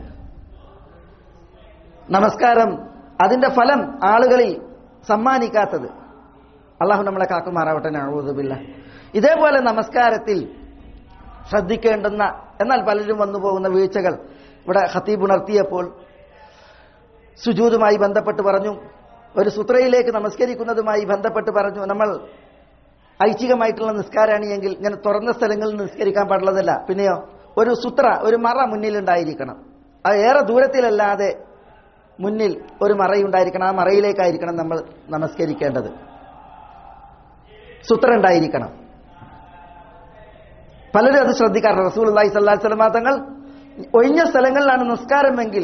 നമസ്കാരം അതിന്റെ ഫലം ആളുകളിൽ സമ്മാനിക്കാത്തത് അള്ളാഹു നമ്മളെ കാക്കുമാറാവട്ടെ നഴുതുമില്ല ഇതേപോലെ നമസ്കാരത്തിൽ ശ്രദ്ധിക്കേണ്ടുന്ന എന്നാൽ പലരും വന്നു പോകുന്ന വീഴ്ചകൾ ഇവിടെ ഹത്തീബ് ഉണർത്തിയപ്പോൾ സുജൂതുമായി ബന്ധപ്പെട്ട് പറഞ്ഞു ഒരു സുത്രയിലേക്ക് നമസ്കരിക്കുന്നതുമായി ബന്ധപ്പെട്ട് പറഞ്ഞു നമ്മൾ ഐച്ഛികമായിട്ടുള്ള നിസ്കാരമാണ് എങ്കിൽ ഇങ്ങനെ തുറന്ന സ്ഥലങ്ങളിൽ നിസ്കരിക്കാൻ പാടുള്ളതല്ല പിന്നെയോ ഒരു സുത്ര ഒരു മറ മുന്നിലുണ്ടായിരിക്കണം അത് ഏറെ ദൂരത്തിലല്ലാതെ മുന്നിൽ ഒരു മറയുണ്ടായിരിക്കണം ആ മറയിലേക്കായിരിക്കണം നമ്മൾ നമസ്കരിക്കേണ്ടത് സുത്ര ഉണ്ടായിരിക്കണം പലരും അത് ശ്രദ്ധിക്കാറുണ്ട് റസൂൽ അള്ളാഹി സ്വല്ലാഹി സ്വലമാ തങ്ങൾ ഒഴിഞ്ഞ സ്ഥലങ്ങളിലാണ് നിസ്കാരമെങ്കിൽ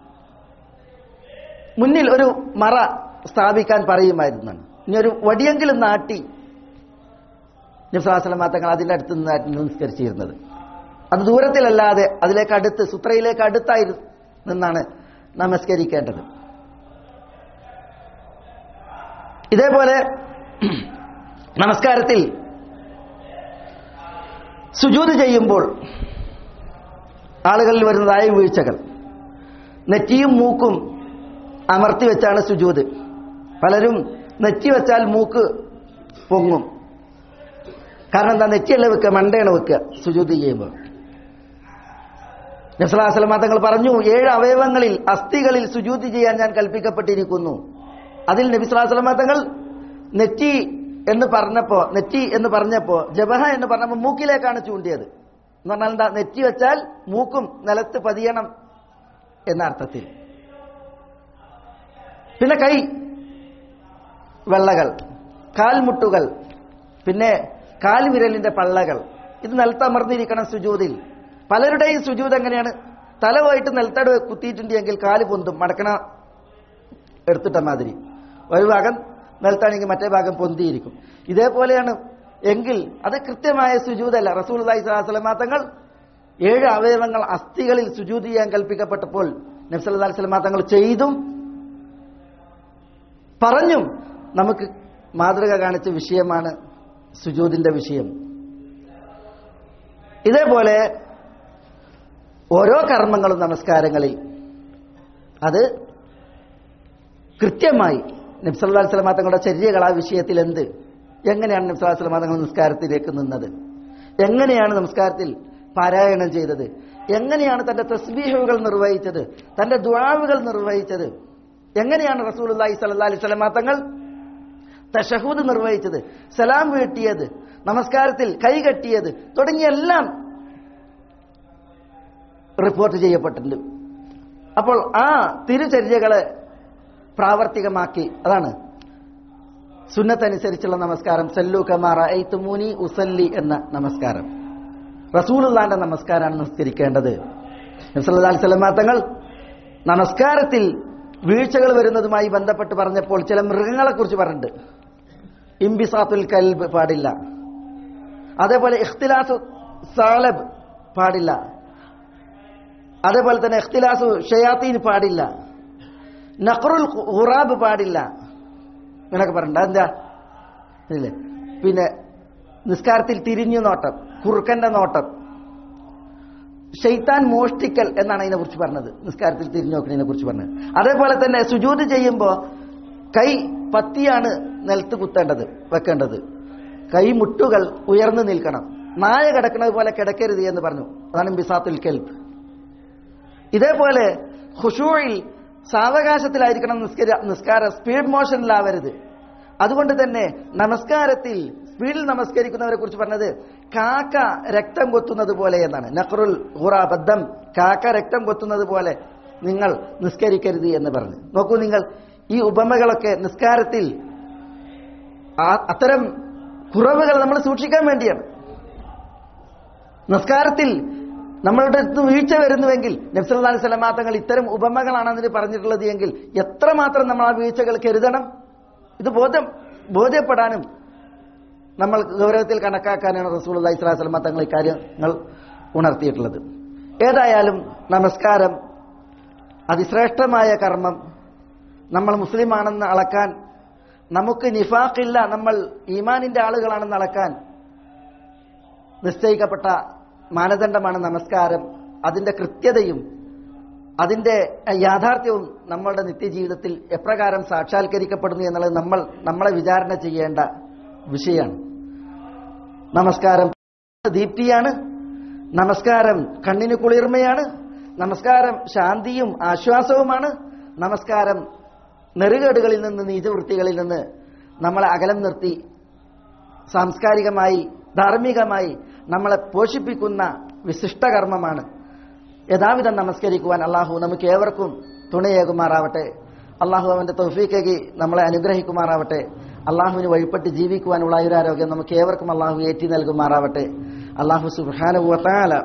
മുന്നിൽ ഒരു മറ സ്ഥാപിക്കാൻ പറയുമായിരുന്നാണ് ഇനി ഒരു വടിയെങ്കിലും നാട്ടി നിസ്ലാസ്ലമാ തങ്ങൾ അതിന്റെ അടുത്ത് നിന്നായിരുന്നു നിസ്കരിച്ചിരുന്നത് അത് ദൂരത്തിലല്ലാതെ അതിലേക്ക് അടുത്ത് സുത്രയിലേക്ക് അടുത്തായി നിന്നാണ് നമസ്കരിക്കേണ്ടത് ഇതേപോലെ നമസ്കാരത്തിൽ സുജൂത് ചെയ്യുമ്പോൾ ആളുകളിൽ വരുന്നതായ വീഴ്ചകൾ നെറ്റിയും മൂക്കും അമർത്തി വെച്ചാണ് സുജൂത് പലരും നെറ്റി വെച്ചാൽ മൂക്ക് പൊങ്ങും കാരണം എന്താ നെറ്റിയല്ല വെക്കുക മണ്ടയാണ് വെക്കുക സുജൂത് ചെയ്യുമ്പോൾ നസ്ലാസ്ലമ തങ്ങൾ പറഞ്ഞു ഏഴ് അവയവങ്ങളിൽ അസ്ഥികളിൽ സുജൂതി ചെയ്യാൻ ഞാൻ കൽപ്പിക്കപ്പെട്ടിരിക്കുന്നു അതിൽ നബിസ്ലാസ്ലമ തങ്ങൾ നെറ്റി എന്ന് പറഞ്ഞപ്പോ നെറ്റി എന്ന് പറഞ്ഞപ്പോ ജബഹ എന്ന് പറഞ്ഞപ്പോ മൂക്കിലേക്കാണ് ചൂണ്ടിയത് എന്ന് പറഞ്ഞാൽ എന്താ നെറ്റി വെച്ചാൽ മൂക്കും നിലത്ത് പതിയണം എന്ന അർത്ഥത്തിൽ പിന്നെ കൈ വെള്ളകൾ കാൽമുട്ടുകൾ പിന്നെ കാൽവിരലിന്റെ പള്ളകൾ ഇത് നിലത്തമർന്നിരിക്കണം സുജൂതിൽ പലരുടെയും സുജൂത് എങ്ങനെയാണ് തല പോയിട്ട് നിലത്തട് കുത്തിയിട്ടുണ്ടെങ്കിൽ കാല് പൊന്തും മടക്കണ എടുത്തിട്ട മാതിരി ഒരു ഭാഗം നിലത്താണെങ്കിൽ മറ്റേ ഭാഗം പൊന്തിയിരിക്കും ഇതേപോലെയാണ് എങ്കിൽ അത് കൃത്യമായ സുജൂതല്ല റസൂൽ അലൈഹി തങ്ങൾ ഏഴ് അവയവങ്ങൾ അസ്ഥികളിൽ സുജൂത് ചെയ്യാൻ കൽപ്പിക്കപ്പെട്ടപ്പോൾ നബ്സല്ലാ സ്വലമാ തങ്ങൾ ചെയ്തും പറഞ്ഞും നമുക്ക് മാതൃക കാണിച്ച വിഷയമാണ് സുജൂതിന്റെ വിഷയം ഇതേപോലെ ഓരോ കർമ്മങ്ങളും നമസ്കാരങ്ങളിൽ അത് കൃത്യമായി നബ്സല്ലാ സ്വലമാ തങ്ങളുടെ ചര്യകൾ ആ വിഷയത്തിൽ എന്ത് എങ്ങനെയാണ് നബ്സല്ലാ സ്വലമാ തങ്ങൾ നിസ്കാരത്തിലേക്ക് നിന്നത് എങ്ങനെയാണ് നമസ്കാരത്തിൽ പാരായണം ചെയ്തത് എങ്ങനെയാണ് തന്റെ തസ്ബീഹുകൾ നിർവഹിച്ചത് തന്റെ ദ്വാവുകൾ നിർവഹിച്ചത് എങ്ങനെയാണ് റസൂൽ അള്ളാഹി സല്ലാ അലൈഹി സ്വലമാ തങ്ങൾ തഷഹൂദ് നിർവഹിച്ചത് സലാം വീട്ടിയത് നമസ്കാരത്തിൽ കൈകെട്ടിയത് തുടങ്ങിയെല്ലാം റിപ്പോർട്ട് ചെയ്യപ്പെട്ടിട്ടുണ്ട് അപ്പോൾ ആ തിരുചര്യകളെ പ്രാവർത്തികമാക്കി അതാണ് സുന്നത്തനുസരിച്ചുള്ള നമസ്കാരം സല്ലു കമാറ ഐത്തുമൂനി ഉസല്ലി എന്ന നമസ്കാരം റസൂലുള്ളാന്റെ നമസ്കാരമാണ് നിസ്കരിക്കേണ്ടത് നബ്സല്ലാ തങ്ങൾ നമസ്കാരത്തിൽ വീഴ്ചകൾ വരുന്നതുമായി ബന്ധപ്പെട്ട് പറഞ്ഞപ്പോൾ ചില മൃഗങ്ങളെ കുറിച്ച് പറഞ്ഞിട്ടുണ്ട് ഇംബിസാത്തുൽ കൽബ് പാടില്ല അതേപോലെ ഇഖ്തിലാസു സാലബ് പാടില്ല അതേപോലെ തന്നെ ഇഖ്തിലാസു ഷയാത്തീൻ പാടില്ല നഖറുൽ ഖുറാബ് പാടില്ല ഇങ്ങനൊക്കെ പറഞ്ഞിട്ടുണ്ട് എന്താ ഇല്ലേ പിന്നെ നിസ്കാരത്തിൽ തിരിഞ്ഞു നോട്ടം കുറുക്കന്റെ നോട്ടം ഷെയ്ത്താൻ മോഷ്ടിക്കൽ എന്നാണ് അതിനെ കുറിച്ച് പറഞ്ഞത് നിസ്കാരത്തിൽ തിരിഞ്ഞു നോക്കുന്നതിനെ കുറിച്ച് പറഞ്ഞത് അതേപോലെ തന്നെ സുജൂത് ചെയ്യുമ്പോൾ കൈ പത്തിയാണ് നിലത്ത് കുത്തേണ്ടത് വെക്കേണ്ടത് കൈ മുട്ടുകൾ ഉയർന്നു നിൽക്കണം നായ കിടക്കുന്നത് പോലെ കിടക്കരുത് എന്ന് പറഞ്ഞു അതാണ് ബിസാത്തുൽ കെൽപ്പ് ഇതേപോലെ ഖുഷൂയിൽ സാവകാശത്തിലായിരിക്കണം നിസ്കര നിസ്കാരം സ്പീഡ് മോഷനിലാവരുത് അതുകൊണ്ട് തന്നെ നമസ്കാരത്തിൽ സ്പീഡിൽ നമസ്കരിക്കുന്നവരെ കുറിച്ച് പറഞ്ഞത് കാക്ക രക്തം കൊത്തുന്നത് പോലെ എന്നാണ് നഖറുൽ ഹുറാബദ്ധം കാക്ക രക്തം കൊത്തുന്നത് പോലെ നിങ്ങൾ നിസ്കരിക്കരുത് എന്ന് പറഞ്ഞു നോക്കൂ നിങ്ങൾ ഈ ഉപമകളൊക്കെ നിസ്കാരത്തിൽ അത്തരം കുറവുകൾ നമ്മൾ സൂക്ഷിക്കാൻ വേണ്ടിയാണ് നിസ്കാരത്തിൽ നമ്മളുടെ അടുത്ത് വീഴ്ച വരുന്നുവെങ്കിൽ നബ്സല്ലാ സ്വലമാ തങ്ങൾ ഇത്തരം ഉപമകളാണ് അതിന് പറഞ്ഞിട്ടുള്ളത് എങ്കിൽ എത്രമാത്രം നമ്മൾ ആ വീഴ്ചകൾ കരുതണം ഇത് ബോധം ബോധ്യപ്പെടാനും നമ്മൾ ഗൗരവത്തിൽ കണക്കാക്കാനാണ് റസൂൽ അള്ളഹി സ്വലാ സ്വലമ തങ്ങൾ ഇക്കാര്യങ്ങൾ ഉണർത്തിയിട്ടുള്ളത് ഏതായാലും നമസ്കാരം അതിശ്രേഷ്ഠമായ കർമ്മം നമ്മൾ മുസ്ലിമാണെന്ന് അളക്കാൻ നമുക്ക് നിഫാഖില്ല നമ്മൾ ഈമാനിന്റെ ആളുകളാണെന്ന് അളക്കാൻ നിശ്ചയിക്കപ്പെട്ട മാനദണ്ഡമാണ് നമസ്കാരം അതിന്റെ കൃത്യതയും അതിന്റെ യാഥാർത്ഥ്യവും നമ്മളുടെ നിത്യജീവിതത്തിൽ എപ്രകാരം സാക്ഷാത്കരിക്കപ്പെടുന്നു എന്നുള്ളത് നമ്മൾ നമ്മളെ വിചാരണ ചെയ്യേണ്ട വിഷയമാണ് നമസ്കാരം ദീപ്തിയാണ് നമസ്കാരം കണ്ണിന് കുളിർമയാണ് നമസ്കാരം ശാന്തിയും ആശ്വാസവുമാണ് നമസ്കാരം നെറുകേടുകളിൽ നിന്ന് നീചവൃത്തികളിൽ നിന്ന് നമ്മളെ അകലം നിർത്തി സാംസ്കാരികമായി ധാർമ്മികമായി നമ്മളെ പോഷിപ്പിക്കുന്ന വിശിഷ്ടകർമ്മമാണ് യഥാവിധം നമസ്കരിക്കുവാൻ അള്ളാഹു നമുക്ക് ഏവർക്കും തുണയേകുമാറാവട്ടെ അള്ളാഹു അവന്റെ തൗഫീക്കേക്ക് നമ്മളെ അനുഗ്രഹിക്കുമാറാവട്ടെ അള്ളാഹുവിന് വഴിപ്പെട്ട് ജീവിക്കുവാനുള്ള ആയുരാരോഗ്യം നമുക്ക് ഏവർക്കും അള്ളാഹു ഏറ്റി നൽകുമാറാവട്ടെ അള്ളാഹു സുഹാനുഭവത്താല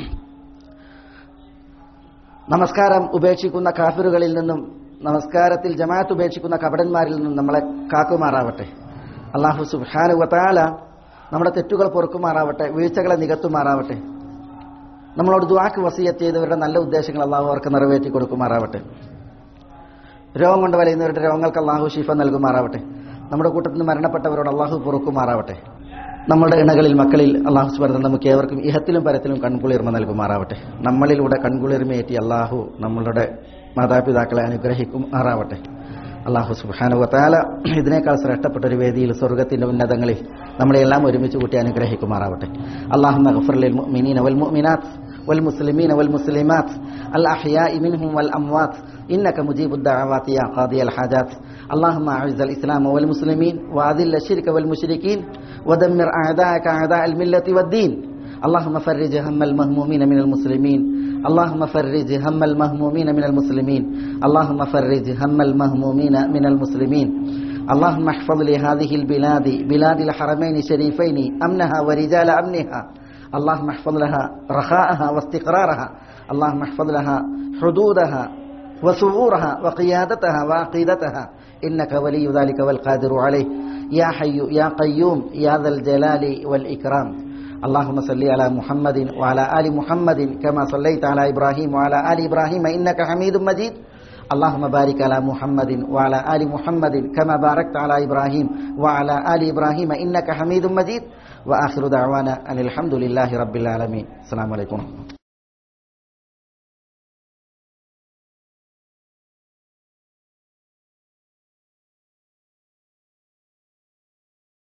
നമസ്കാരം ഉപേക്ഷിക്കുന്ന കാഫിറുകളിൽ നിന്നും നമസ്കാരത്തിൽ ജമാഅത്ത് ഉപേക്ഷിക്കുന്ന കപടന്മാരിൽ നിന്നും നമ്മളെ കാക്കുമാറാവട്ടെ അള്ളാഹു സുഹാനുവത്താല നമ്മുടെ തെറ്റുകൾ പൊറുക്കുമാറാവട്ടെ വീഴ്ചകളെ നികത്തുമാറാവട്ടെ നമ്മളോട് ദുവാക്ക് വസീയത്ത് ചെയ്തവരുടെ നല്ല ഉദ്ദേശങ്ങൾ അള്ളാഹു അവർക്ക് നിറവേറ്റി കൊടുക്കുമാറാവട്ടെ രോഗം കൊണ്ട് വലയുന്നവരുടെ രോഗങ്ങൾക്ക് അള്ളാഹു ഷിഫ നൽകുമാറാവട്ടെ നമ്മുടെ കൂട്ടത്തിൽ നിന്ന് മരണപ്പെട്ടവരോട് അള്ളാഹു പൊറുക്കുമാറാവട്ടെ നമ്മുടെ ഇണകളിൽ മക്കളിൽ അള്ളാഹു സ്മരണം നമുക്ക് ഏവർക്കും ഇഹത്തിലും പരത്തിലും കൺകുളിർമ നൽകുമാറാവട്ടെ നമ്മളിലൂടെ കൺകുളിർമയേറ്റി അള്ളാഹു നമ്മളുടെ മാതാപിതാക്കളെ അനുഗ്രഹിക്കുമാറാവട്ടെ അള്ളാഹു സുബാനുവത്താല ഇതിനേക്കാൾ ശ്രേഷ്ഠപ്പെട്ട ഒരു വേദിയിൽ സ്വർഗത്തിന്റെ ഉന്നതങ്ങളിൽ നമ്മളെല്ലാം ഒരുമിച്ച് കൂട്ടി അനുഗ്രഹിക്കുമാറാവട്ടെ അള്ളാഹു നഗഫർലിൽ മുഅ്മിനീന വൽ മുഅ്മിനാത്ത് والمسلمين والمسلمات الأحياء منهم والأموات إنك مجيب الدعوات يا قاضي الحاجات اللهم أعز الإسلام والمسلمين وأذل الشرك والمشركين ودمر أعداءك أعداء الملة والدين اللهم فرج هم المهمومين من المسلمين اللهم فرج هم المهمومين من المسلمين اللهم فرج هم المهمومين من المسلمين اللهم احفظ لهذه البلاد بلاد الحرمين الشريفين أمنها ورجال أمنها اللهم احفظ لها رخاءها واستقرارها اللهم احفظ لها حدودها وثغورها وقيادتها وعقيدتها إنك ولي ذلك والقادر عليه يا حي يا قيوم يا ذا الجلال والإكرام اللهم صل على محمد وعلى آل محمد كما صليت على إبراهيم وعلى آل إبراهيم إنك حميد مجيد اللهم بارك على محمد وعلى آل محمد كما باركت على إبراهيم وعلى آل إبراهيم إنك حميد مجيد وآخر دعوانا أن الحمد لله رب العالمين السلام عليكم